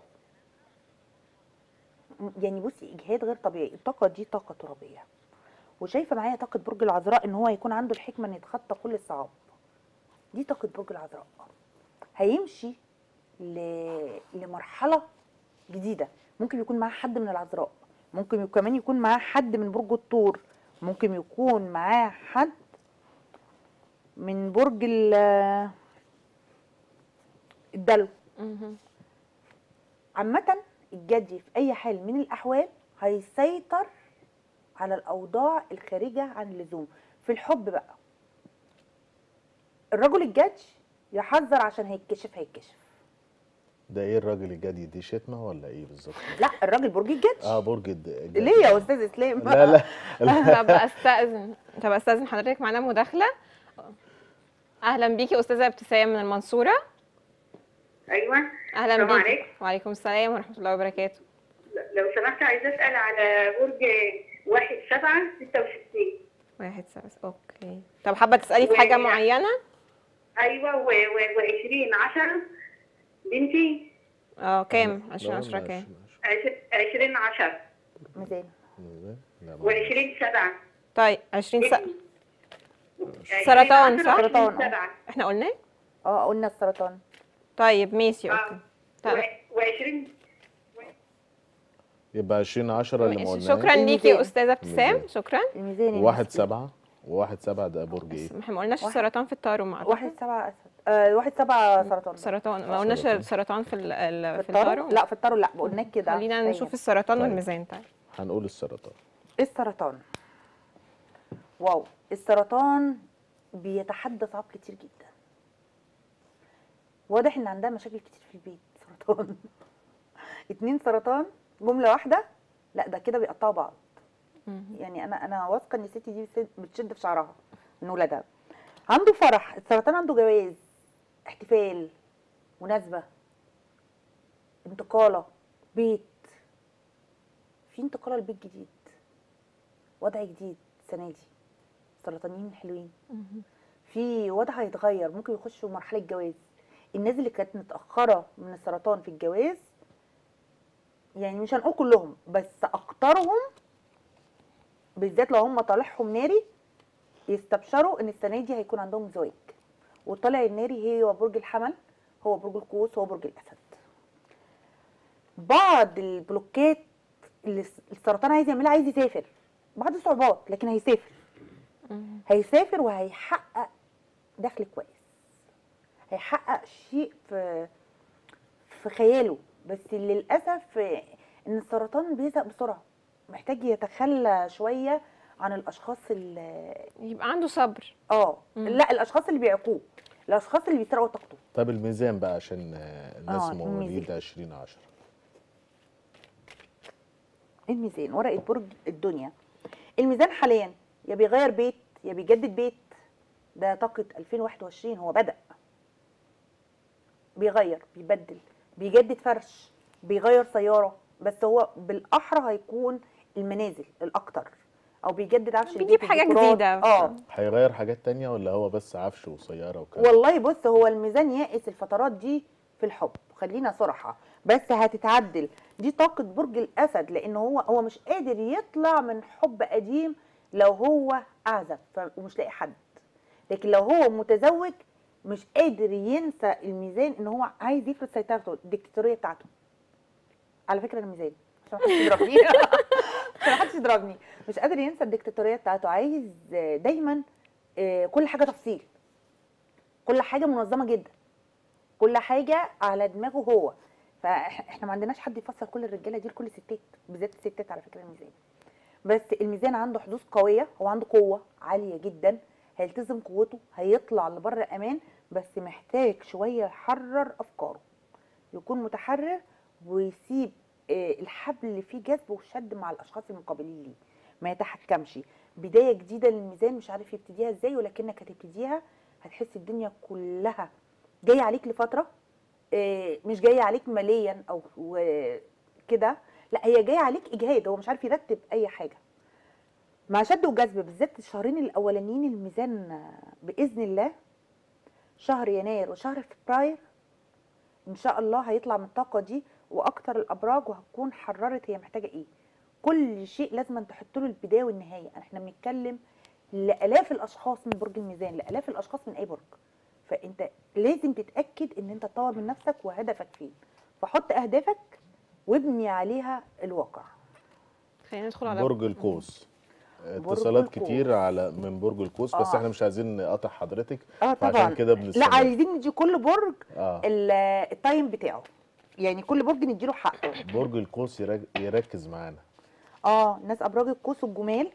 يعني بصي اجهاد غير طبيعي الطاقه دي طاقه ترابيه وشايفه معايا طاقه برج العذراء ان هو هيكون عنده الحكمه ان يتخطى كل الصعاب دي طاقه برج العذراء هيمشي ل... لمرحله جديده ممكن يكون معاه حد من العذراء ممكن يك- كمان يكون معاه حد من برج الثور ممكن يكون معاه حد من برج ال- الدلو مهم. عامة الجدي في أي حال من الأحوال هيسيطر على الأوضاع الخارجة عن اللزوم في الحب بقى الرجل الجدي يحذر عشان هيتكشف هيتكشف ده ايه الراجل الجدي دي شتمه ولا ايه بالظبط لا الراجل برج الجدي اه برج الد- الجدي ليه يا أستاذ إسلام لا لا لا طب استاذن طب استاذن حضرتك معانا مداخله اهلا بيكي استاذه ابتسام من المنصوره ايوه اهلا السلام بيكي عليكم. وعليكم السلام ورحمه الله وبركاته لو سمحت عايزه اسال على برج واحد سبعة ستة وستين واحد سبعة اوكي طب حابه تسالي في حاجه و- معينه ايوه و- و- وعشرين عشرة بنتي اه كام لا، 20 10 لا، كام عش- عشرين عشرة ميزان لا، لا، ما- وعشرين سبعة طيب 20 سنه ابني. سرطان، عشرين صح؟ عشرة سرطان، وعشرين آه. سبعة احنا قلنا إيه؟ اه قلنا السرطان طيب ماشي اوكي اه طيب و- وعشرين يبقى 20 10 اللي ما ماشي. قلناش شكرا ليكي يا الميزان. استاذه ابتسام الميزان. شكرا الميزان واحد المسكين. سبعة وواحد سبعة ده برج ايه؟ بس احنا ما قلناش واحد- السرطان في التارو مع واحد سبعة أسد آه واحد سبعة سرطان سرطان ما قلناش سرطان. السرطان في ال- ال- في في التارو الطارو لا في الطارو لا قلناك كده خلينا أيوة. نشوف السرطان طيب. والميزان طيب هنقول السرطان السرطان واو السرطان بيتحدى صعاب كتير جدا واضح ان عندها مشاكل كتير في البيت سرطان اتنين سرطان جمله واحده لا ده كده بيقطعوا بعض مهم. يعني انا انا واثقه ان الست دي بتشد- بتشد في شعرها من ولادها عنده فرح السرطان عنده جواز احتفال مناسبه انتقاله بيت في انتقاله لبيت جديد وضع جديد السنه دي السرطانيين حلوين مهم. في وضع هيتغير ممكن يخشوا مرحله جواز الناس اللي كانت متاخره من السرطان في الجواز يعني مش هنقول كلهم بس اكترهم بالذات لو هم طالعهم ناري يستبشروا ان السنه دي هيكون عندهم زواج وطالع الناري هو برج الحمل هو برج القوس هو برج الاسد بعض البلوكات اللي الس- السرطان عايز يعملها عايز يسافر بعض الصعوبات لكن هيسافر مهم. هيسافر وهيحقق دخل كويس هيحقق شيء في في خياله بس للاسف ان السرطان بيزهق بسرعه محتاج يتخلى شويه عن الاشخاص اللي يبقى عنده صبر اه مم. لا الاشخاص اللي بيعقوه الاشخاص اللي بيسرقوا طاقته طب الميزان بقى عشان آه، الناس آه، مواليد الميزان. 20 10 الميزان ورقه برج الدنيا الميزان حاليا يا بيغير بيت يا بيجدد بيت ده طاقه 2021 هو بدا بيغير بيبدل بيجدد فرش بيغير سياره بس هو بالاحرى هيكون المنازل الاكتر او بيجدد عفش بيجيب البيت حاجة والديكورات. جديدة. اه هيغير حاجات تانية ولا هو بس عفش وسيارة وكده؟ والله بص هو الميزان يائس الفترات دي في الحب خلينا صراحة بس هتتعدل دي طاقة برج الأسد لأن هو هو مش قادر يطلع من حب قديم لو هو أعزب ف- ومش لاقي حد لكن لو هو متزوج مش قادر ينسى الميزان ان هو عايز يفرض سيطرته الديكتاتورية بتاعته على فكرة انا ميزان عشان محدش يضربني عشان محدش يضربني مش قادر ينسى الديكتاتورية بتاعته عايز دايما آه، كل حاجة تفصيل كل حاجه منظمه جدا كل حاجه على دماغه هو فاحنا ما عندناش حد يفسر كل الرجاله دي لكل الستات بالذات الستات على فكره الميزان بس الميزان عنده حدوث قويه هو عنده قوه عاليه جدا هيلتزم قوته هيطلع لبر امان بس محتاج شويه يحرر افكاره يكون متحرر ويسيب آه، الحبل اللي فيه جذب وشد مع الاشخاص المقابلين ليه ما يتحكمش بدايه جديده للميزان مش عارف يبتديها ازاي ولكنك هتبتديها هتحس الدنيا كلها جايه عليك لفتره آه، مش جايه عليك ماليا او و- كده لا هي جايه عليك اجهاد هو مش عارف يرتب اي حاجه مع شد وجذب بالذات الشهرين الاولانيين الميزان آه، باذن الله شهر يناير وشهر فبراير ان شاء الله هيطلع من الطاقه دي واكتر الابراج وهتكون حررت هي محتاجه ايه كل شيء لازم أن تحط له البدايه والنهايه احنا بنتكلم لالاف الاشخاص من برج الميزان لالاف الاشخاص من اي برج فانت لازم تتاكد ان انت تطور من نفسك وهدفك فين فحط اهدافك وابني عليها الواقع خلينا ندخل على برج القوس اتصالات القوس. كتير على من برج القوس بس آه. احنا مش عايزين نقطع حضرتك اه فعشان طبعا كده لا بنستمر عايزين ندي كل برج اه ال- التايم بتاعه يعني كل برج نديله حقه برج القوس يرك- يركز معانا اه ناس ابراج القوس الجمال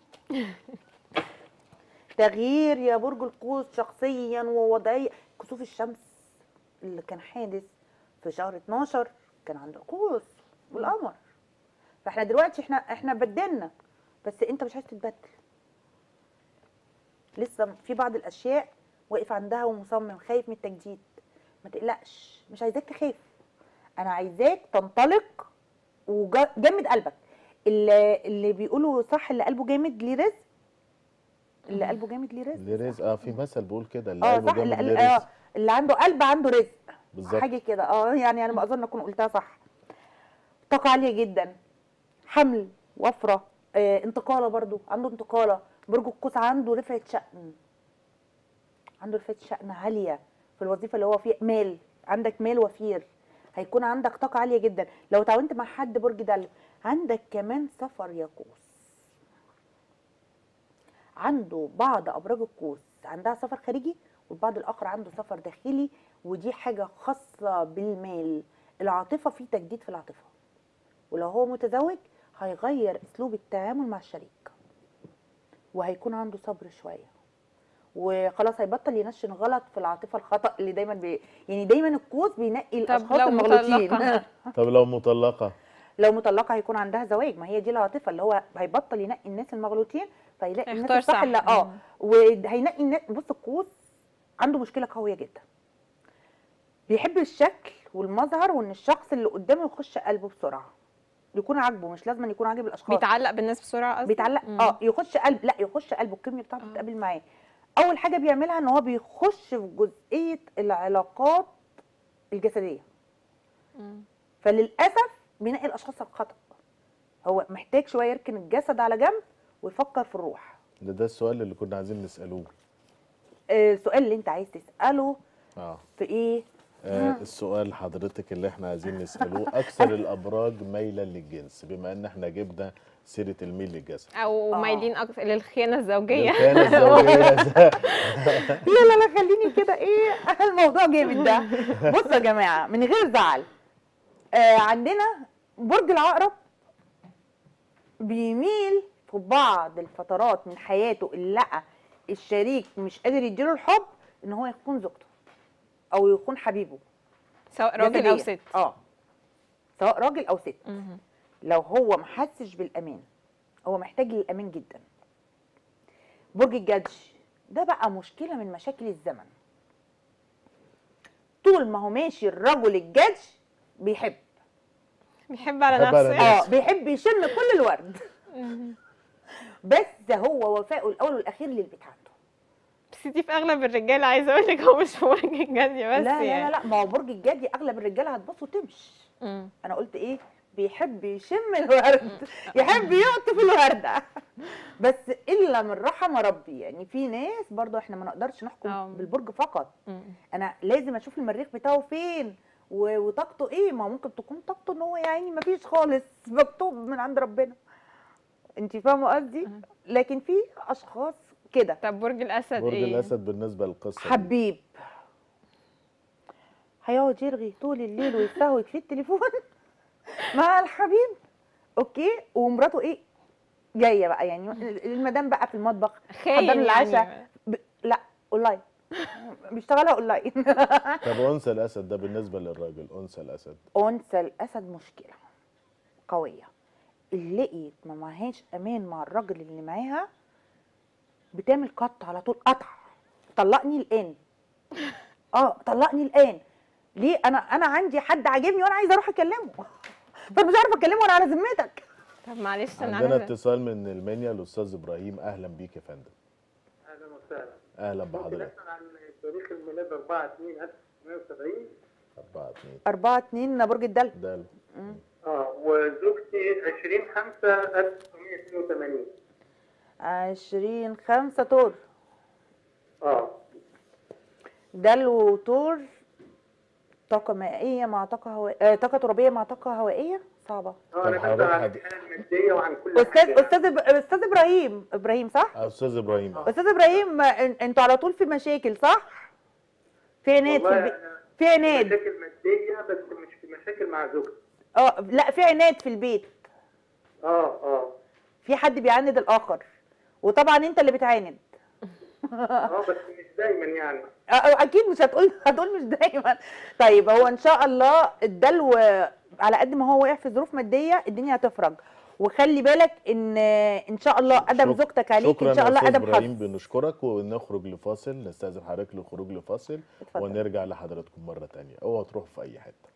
تغيير يا برج القوس شخصيا ووضعيا كسوف الشمس اللي كان حادث في شهر 12 كان عند القوس والقمر فاحنا دلوقتي احنا احنا بدلنا بس انت مش عايز تتبدل لسه في بعض الاشياء واقف عندها ومصمم خايف من التجديد ما تقلقش مش عايزاك تخاف انا عايزاك تنطلق وجمد قلبك اللي, اللي بيقولوا صح اللي قلبه جامد ليه رزق اللي قلبه جامد ليه رزق ليه رزق اه في مثل بيقول كده اللي اه قلبه صح جامد اللي, ليه آه رزق اللي عنده قلب عنده رزق بالظبط حاجه كده اه يعني انا ما اظن اكون قلتها صح طاقه عاليه جدا حمل وفره آه انتقاله برضو عنده انتقاله برج القوس عنده رفعه شأن عنده رفعه شأن عاليه في الوظيفه اللي هو فيها مال عندك مال وفير هيكون عندك طاقه عاليه جدا لو تعاونت مع حد برج دلو عندك كمان سفر يا قوس عنده بعض ابراج القوس عندها سفر خارجي والبعض الاخر عنده سفر داخلي ودي حاجه خاصه بالمال العاطفه في تجديد في العاطفه ولو هو متزوج هيغير اسلوب التعامل مع الشريك وهيكون عنده صبر شويه وخلاص هيبطل ينشن غلط في العاطفه الخطا اللي دايما بي... يعني دايما القوس بينقي طب الاشخاص لو المغلوطين مطلقة؟ طب لو مطلقه لو مطلقه هيكون عندها زواج ما هي دي العاطفه اللي هو هيبطل ينقي الناس المغلوطين فيلاقي الناس هيختار الصح صح. اللي اه مم. وهينقي الناس بص القوس عنده مشكله قويه جدا بيحب الشكل والمظهر وان الشخص اللي قدامه يخش قلبه بسرعه يكون عاجبه مش لازم يكون عاجب الاشخاص بيتعلق بالناس بسرعه قصدي بيتعلق مم. اه يخش قلب لا يخش قلبه الكيمياء بتاعته آه. تتقابل معاه اول حاجه بيعملها ان هو بيخش في جزئيه العلاقات الجسديه مم. فللاسف بينقي الاشخاص الخطا هو محتاج شويه يركن الجسد على جنب ويفكر في الروح ده ده السؤال اللي كنا عايزين نسالوه آه، السؤال اللي انت عايز تساله اه في ايه آه، السؤال حضرتك اللي احنا عايزين نسأله أكثر الأبراج ميلا للجنس بما إن احنا جبنا سيرة الميل للجسد او آه. مايلين اكتر للخيانه الزوجيه كان الزوجية ز- لا لا لا خليني كده ايه الموضوع جامد ده بصوا يا جماعه من غير زعل آه عندنا برج العقرب بيميل في بعض الفترات من حياته اللي لقى الشريك مش قادر يديله الحب ان هو يكون زوجته او يكون حبيبه سواء راجل او جسدياً. ست اه سواء راجل او ست مهم. لو هو محسش بالامان هو محتاج للامان جدا برج الجدج ده بقى مشكله من مشاكل الزمن طول ما هو ماشي الرجل الجدج بيحب بيحب على بيحب على نفسه نفسه. اه بيحب يشم كل الورد مهم. بس هو وفائه الاول والاخير للبيت عنده بس دي في اغلب الرجاله عايزه اقول لك هو مش في برج الجدي بس لا لا يعني لا لا ما هو برج الجدي اغلب الرجاله هتبص وتمشي مم. انا قلت ايه بيحب يشم الورد يحب يقطف الورده بس الا من رحم ربي يعني في ناس برضو احنا ما نقدرش آه. نحكم بالبرج فقط مم. انا لازم اشوف المريخ بتاعه فين و- وطاقته ايه ما ممكن تكون طاقته ان هو يا عيني ما فيش خالص مكتوب من عند ربنا انت فاهمه قصدي مم. لكن في اشخاص كده طب برج الاسد برج ايه الأسد بالنسبة للقصة دي. حبيب هيقعد يرغي طول الليل ويستهوي في التليفون مع الحبيب اوكي ومراته ايه جايه بقى يعني المدام بقى في المطبخ خاين حضر العشاء يعني ب... لا اونلاين بيشتغلها اونلاين طب أنثى الأسد ده بالنسبة للراجل أنثى الأسد انثى الاسد مشكله قويه اللي لقيت ما معهاش امان مع الراجل اللي معاها بتعمل قط على طول قطع طلقني الان اه طلقني الان ليه انا انا عندي حد عاجبني وانا عايزه اروح اكلمه فمش عارفه اكلمه وانا على ذمتك طب معلش انا عندنا عايزه اتصال من المنيا الأستاذ إبراهيم أهلا بيك يا فندم اهلا وسهلا أهلا ممكن بحضرتك اسال عن تاريخ الميلاد 4 2 1970 أربعة اتنين 4 2 برج الدلو ده اه وزوجتي 20 5 1982 20 5 تور اه دلو تور طاقة مائية مع طاقة هوائية آه طاقة ترابية مع طاقة هوائية صعبه اه انا طب بسال عن حضرتك الحاله الماديه وعن كل استاذ حاجة. استاذ إب- استاذ ابراهيم ابراهيم صح استاذ ابراهيم استاذ ابراهيم إن- انتوا على طول في مشاكل صح في عناد في والله البيت أنا في عناد مشاكل ماديه بس مش في مشاكل مع زوجتي اه لا في عناد في البيت اه اه في حد بيعاند الاخر وطبعا انت اللي بتعاند اه بس مش دايما يعني آه، آه، اكيد مش هتقول هتقول مش دايما طيب هو ان شاء الله الدلو على قد ما هو واقع في ظروف ماديه الدنيا هتفرج وخلي بالك ان ان شاء الله ادم شك- زوجتك عليك شكرا ان شاء الله يا أستاذ ادم ابراهيم حظ بنشكرك ونخرج لفاصل نستاذن حضرتك للخروج لفاصل اتفضل. ونرجع لحضراتكم مره تانية اوعوا تروحوا في اي حته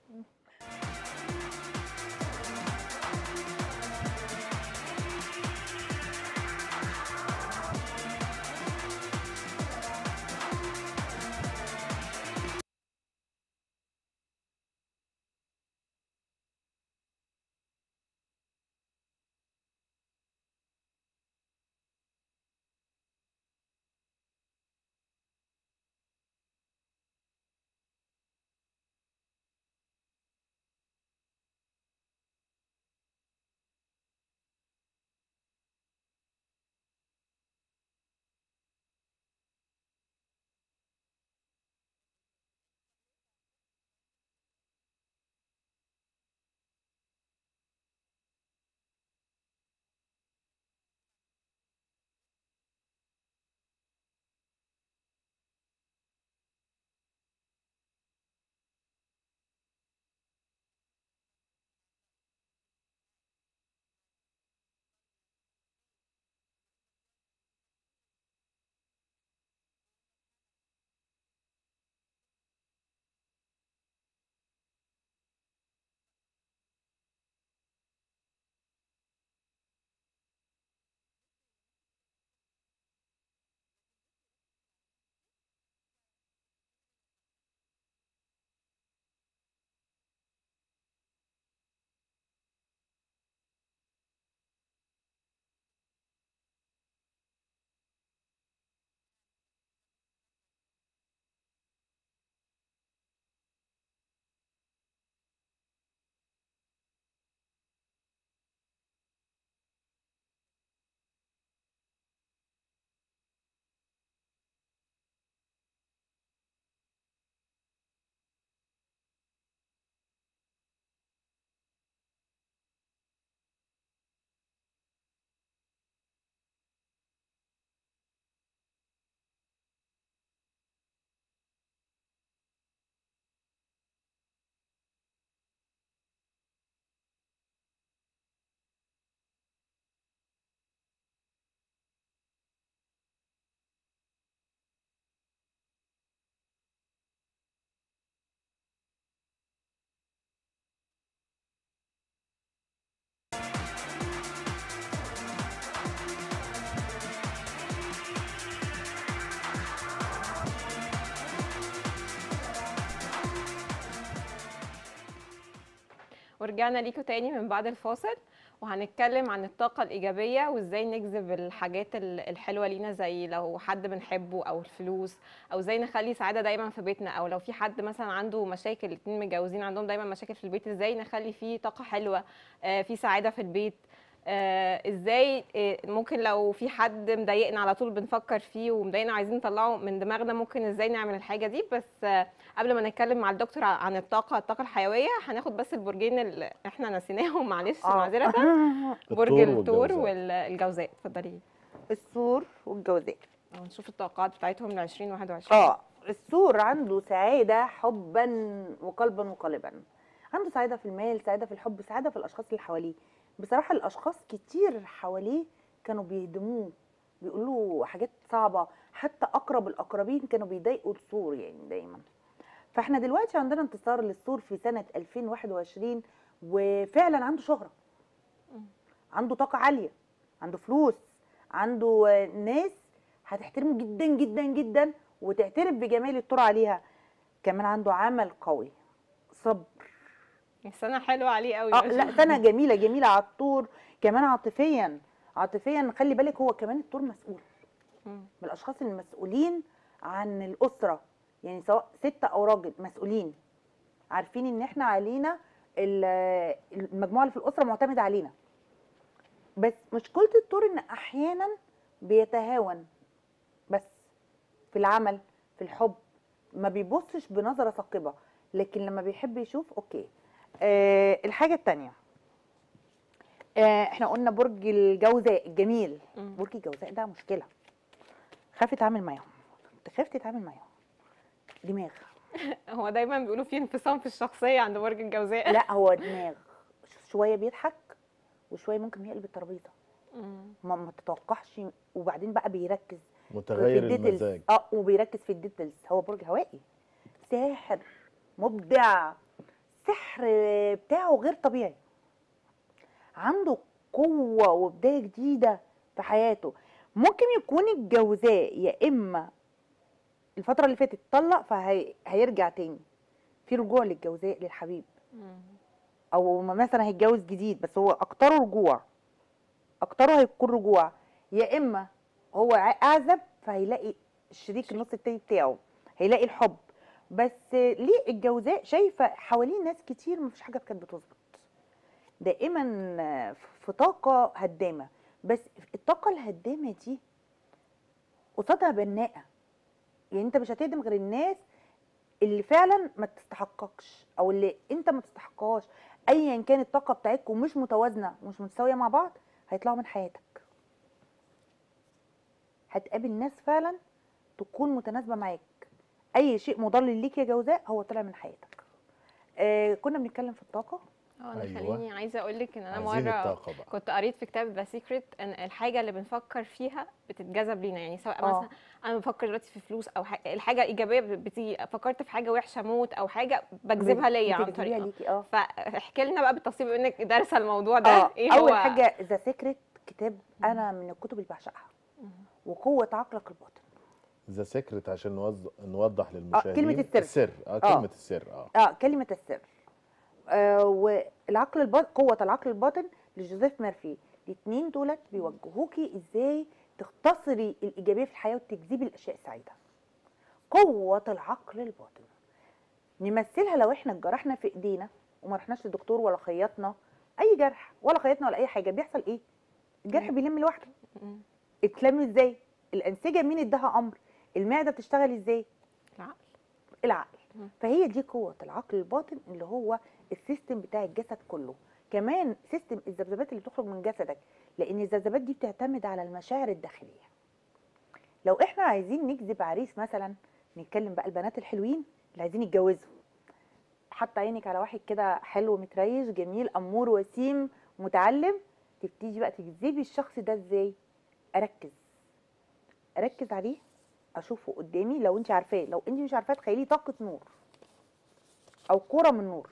ورجعنا ليكم تاني من بعد الفاصل وهنتكلم عن الطاقة الإيجابية وإزاي نجذب الحاجات ال- الحلوة لينا زي لو حد بنحبه أو الفلوس أو إزاي نخلي سعادة دايما في بيتنا أو لو في حد مثلا عنده مشاكل اتنين متجوزين عندهم دايما مشاكل في البيت إزاي نخلي فيه طاقة حلوة آه، في سعادة في البيت آه، ازاي آه، ممكن لو في حد مضايقنا على طول بنفكر فيه ومضايقنا عايزين نطلعه من دماغنا ممكن ازاي نعمل الحاجه دي بس آه، قبل ما نتكلم مع الدكتور عن الطاقه الطاقه الحيويه هناخد بس البرجين اللي احنا نسيناهم معلش آه. معذره برج الثور الثور والجوزاء. والجوزاء اتفضلي السور والجوزاء أهو نشوف التوقعات بتاعتهم ل 2021 اه السور عنده سعاده حبا وقلبا وقالبا عنده سعاده في المال سعاده في الحب سعاده في الاشخاص اللي حواليه بصراحه الاشخاص كتير حواليه كانوا بيهدموه بيقولوا له حاجات صعبه حتى اقرب الاقربين كانوا بيضايقوا السور يعني دايما فاحنا دلوقتي عندنا انتصار للسور في سنه 2021 وفعلا عنده شهره عنده طاقه عاليه عنده فلوس عنده آه، ناس هتحترمه جدا جدا جدا وتعترف بجمال الطور عليها كمان عنده عمل قوي صبر السنه حلوه عليه قوي اه لا سنه جميله جميله على الطور كمان عاطفيا عاطفيا خلي بالك هو كمان الطور مسؤول مم. من الاشخاص المسؤولين عن الاسره يعني سواء ست او راجل مسؤولين عارفين ان احنا علينا ال- المجموعه اللي في الاسره معتمده علينا بس مشكله الدور ان احيانا بيتهاون بس في العمل في الحب ما بيبصش بنظره ثاقبه لكن لما بيحب يشوف اوكي آه الحاجه التانية آه احنا قلنا برج الجوزاء الجميل مم. برج الجوزاء ده مشكله خاف يتعامل معاهم تخاف تتعامل معاهم دماغ هو دايما بيقولوا في انفصام في الشخصيه عند برج الجوزاء لا هو دماغ شويه بيضحك وشويه ممكن يقلب الترابيزه مم. ما, ما تتوقعش وبعدين بقى بيركز متغير في الديتيلز المزاج اه وبيركز في الديتيلز هو برج هوائي ساحر مبدع سحر بتاعه غير طبيعي عنده قوة وبداية جديدة في حياته ممكن يكون الجوزاء يا إما الفترة اللي فاتت طلق فهيرجع تاني في رجوع للجوزاء للحبيب مم. او ما مثلا هيتجوز جديد بس هو اكتره رجوع اكتره هيكون رجوع يا اما هو ع- اعزب فهيلاقي الشريك النص التاني بتاعه هيلاقي الحب بس ليه الجوزاء شايفه حواليه ناس كتير مفيش حاجه كانت بتظبط دائما في طاقه هدامه بس الطاقه الهدامه دي قصادها بناءه يعني انت مش هتهدم غير الناس اللي فعلا ما تستحقكش او اللي انت ما تستحقهاش ايا كانت الطاقه بتاعتكم مش متوازنه ومش متساويه مع بعض هيطلعوا من حياتك هتقابل ناس فعلا تكون متناسبه معاك اي شيء مضلل ليك يا جوزاء هو طلع من حياتك آه كنا بنتكلم في الطاقه اه انا أيوة. خليني عايزه اقول لك ان انا عايزين مره الطاقه بقى كنت قريت في كتاب ذا سيكريت ان الحاجه اللي بنفكر فيها بتتجذب لينا يعني سواء آه. مثلا انا بفكر دلوقتي في فلوس او حاجة الحاجه ايجابيه بتيجي فكرت في حاجه وحشه موت او حاجه بجذبها ليا عن بتجذبيها طريقها ليكي اه فاحكي لنا بقى بالتفصيل بما انك دارسه الموضوع ده اه ايه اول هو حاجه ذا سيكريت كتاب انا من الكتب اللي بعشقها وقوه عقلك الباطن ذا سيكريت عشان نوضح, نوضح للمشاهدين كلمة السر. السر اه كلمه السر اه اه كلمة السر آه والعقل الباطن قوة العقل الباطن لجوزيف ميرفي الاثنين دولت بيوجهوكي ازاي تختصري الإيجابية في الحياة وتجذبي الأشياء السعيدة قوة العقل الباطن نمثلها لو احنا اتجرحنا في ايدينا وما رحناش لدكتور ولا خيطنا اي جرح ولا خيطنا ولا اي حاجه بيحصل ايه الجرح بيلم لوحده مم. اتلم ازاي الانسجه مين اداها امر المعده بتشتغل ازاي العقل العقل مم. فهي دي قوه العقل الباطن اللي هو السيستم بتاع الجسد كله كمان سيستم الذبذبات اللي بتخرج من جسدك لان الذبذبات دي بتعتمد على المشاعر الداخليه لو احنا عايزين نجذب عريس مثلا نتكلم بقى البنات الحلوين اللي عايزين يتجوزوا حط عينك على واحد كده حلو متريش جميل امور وسيم متعلم تبتدي بقى تجذبي الشخص ده ازاي اركز اركز عليه اشوفه قدامي لو انت عارفاه لو انت مش عارفاه تخيلي طاقه نور او كره من نور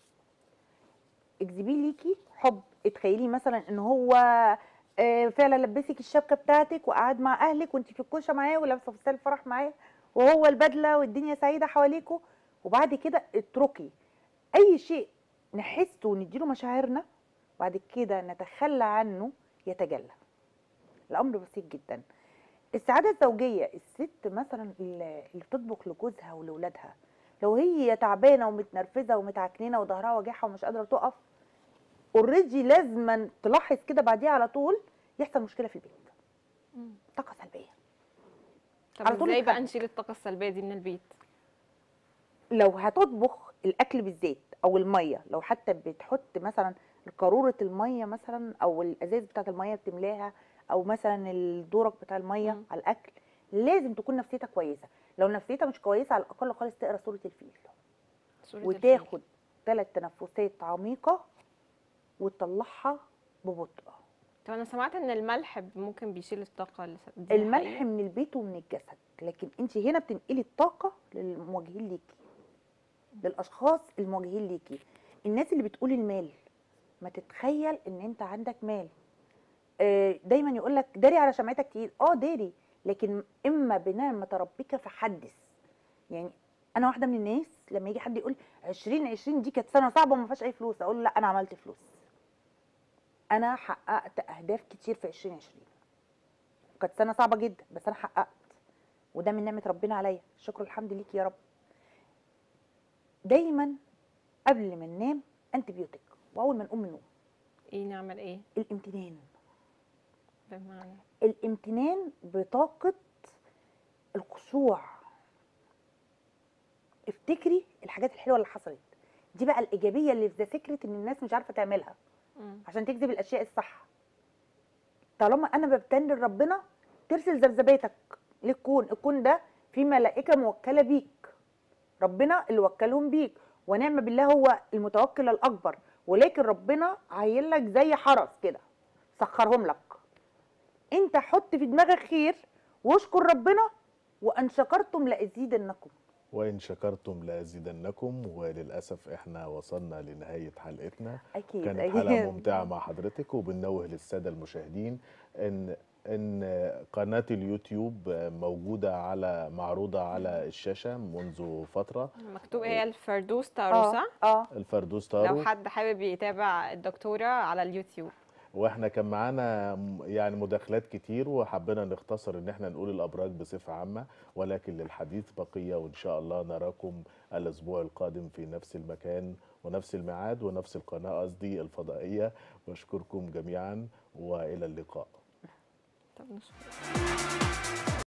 اجذبيه ليكي حب اتخيلي مثلا ان هو آه، فعلا لبسك الشبكه بتاعتك وقعد مع اهلك وانت في الكوشه معاه ولابسه فستان الفرح معاه وهو البدله والدنيا سعيده حواليكوا وبعد كده اتركي اي شيء نحسه ونديله مشاعرنا بعد كده نتخلى عنه يتجلى الامر بسيط جدا السعاده الزوجيه الست مثلا اللي اللي بتطبخ لجوزها ولولادها لو هي تعبانه ومتنرفزه ومتعكنينه وظهرها واجعها ومش قادره تقف اوريدي لازما تلاحظ كده بعديها على طول يحصل مشكله في البيت مم. طاقه سلبيه طب على طول ازاي بقى يتحرك. نشيل الطاقه السلبيه دي من البيت لو هتطبخ الاكل بالزيت او الميه لو حتى بتحط مثلا قاروره الميه مثلا او الازاز بتاعه الميه بتملاها او مثلا الدورق بتاع الميه مم. على الاكل لازم تكون نفسيتك كويسه لو نفسيتها مش كويسه على الاقل خالص تقرا سوره الفيل صورة الفيل. وتاخد ثلاث تنفسات عميقه وتطلعها ببطء طب انا سمعت ان الملح ممكن بيشيل الطاقه اللي دي الملح حقيقة؟ من البيت ومن الجسد لكن انت هنا بتنقلي الطاقه للمواجهين ليكي للاشخاص المواجهين ليكي الناس اللي بتقول المال ما تتخيل ان انت عندك مال آه، دايما يقول لك داري على شمعتك تقيل اه داري لكن اما بنعمه ربك فحدث يعني انا واحده من الناس لما يجي حد يقول 2020 دي كانت سنه صعبه وما فيهاش اي فلوس اقول له لا انا عملت فلوس انا حققت اهداف كتير في 2020 كانت سنه صعبه جدا بس انا حققت وده من نعمه ربنا عليا شكر الحمد ليك يا رب دايما قبل ما ننام انتبيوتيك واول ما نقوم من النوم ايه نعمل ايه الامتنان بمعنى الامتنان بطاقه الخشوع افتكري الحاجات الحلوه اللي حصلت دي بقى الايجابيه اللي في ده فكره ان الناس مش عارفه تعملها مم. عشان تجذب الاشياء الصح طالما انا ببتن لربنا ترسل ذبذباتك للكون الكون ده فيه ملائكه موكله بيك ربنا اللي وكلهم بيك ونعم بالله هو المتوكل الاكبر ولكن ربنا عايل لك زي حرس كده سخرهم لك انت حط في دماغك خير واشكر ربنا وان شكرتم لازيدنكم وإن شكرتم لأزيدنكم وللأسف إحنا وصلنا لنهاية حلقتنا اكيد كانت أكيد. حلقة ممتعة مع حضرتك وبنوه للسادة المشاهدين إن إن قناة اليوتيوب موجودة على معروضة على الشاشة منذ فترة مكتوب هي الفردوس طاروسة اه اه الفردوس طارو لو حد حابب يتابع الدكتورة على اليوتيوب واحنا كان معانا م- يعني مداخلات كتير وحبينا نختصر ان احنا نقول الابراج بصفه عامه ولكن للحديث بقيه وان شاء الله نراكم الاسبوع القادم في نفس المكان ونفس الميعاد ونفس القناه قصدي الفضائيه بشكركم جميعا والى اللقاء طب نشكر